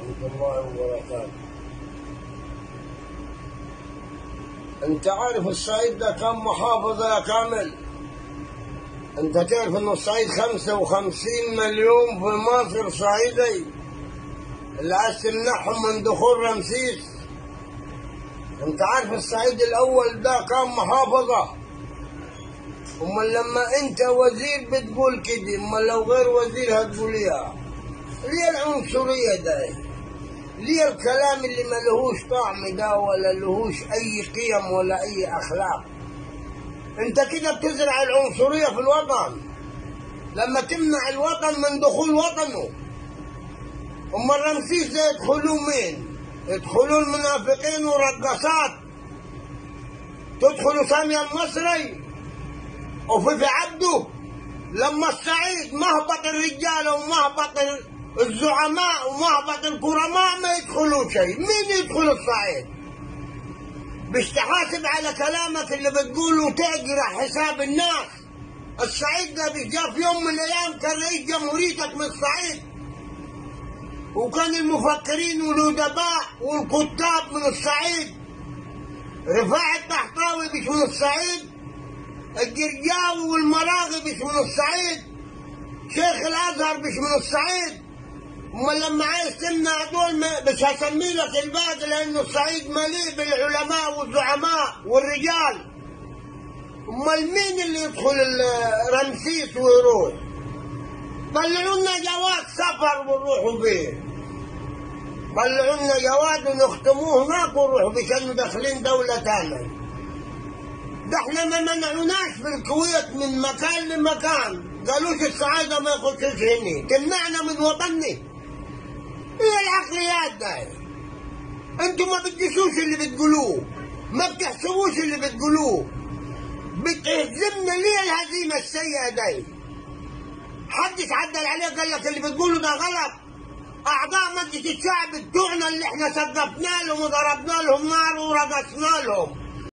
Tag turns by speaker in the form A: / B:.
A: ورحمة الله وبركاته انت عارف الصعيد ده كم محافظة يا كامل انت تعرف ان الصعيد خمسة وخمسين مليون في مصر صعيدي اللي عايز تمنعهم من دخول رمسيس انت عارف الصعيد الاول ده كم محافظة امال لما انت وزير بتقول كده امال لو غير وزير هتقول ايه ليه العنصرية ده ليه الكلام اللي ما لهوش طعم ده ولا لهوش اي قيم ولا اي اخلاق انت كده بتزرع العنصرية في الوطن لما تمنع الوطن من دخول وطنه اما رمسيس ده يدخلوا مين يدخلوا المنافقين والرقصات تدخلوا سامية المصري وفي عبده لما الصعيد مهبط الرجال ومهبط الزعماء ومهبط الكرماء ما يدخلوا شيء مين يدخل الصعيد مش تحاسب على كلامك اللي بتقوله وتجرح حساب الناس الصعيد ده جاء في يوم من الايام كان رئيس جمهوريتك من الصعيد وكان المفكرين والادباء والكتاب من الصعيد رفاع الطحطاوي مش من الصعيد الجرجاوي والمراغي مش من الصعيد شيخ الازهر مش من الصعيد امال لما عايز تمنع دول مش هسمي لك الباقي لانه الصعيد مليء بالعلماء والزعماء والرجال امال مين اللي يدخل رمسيس ويروح طلعوا لنا جواز سفر ونروحوا بيه طلعوا لنا جواز ونختموه هناك ونروحوا بيه كانوا داخلين دولة تانية ده احنا ما منعناش في الكويت من مكان لمكان قالوش السعادة ما يخشوش هني تمنعنا من وطني ايه العقليات ده انتوا ما بتقيسوش اللي بتقولوه ما بتحسبوش اللي بتقولوه بتهزمنا ليه الهزيمة السيئة دي حدش عدل عليه قال لك اللي بتقوله ده غلط اعضاء مجلس الشعب بتوعنا اللي احنا سقفنا لهم وضربنا لهم نار ورقصنا لهم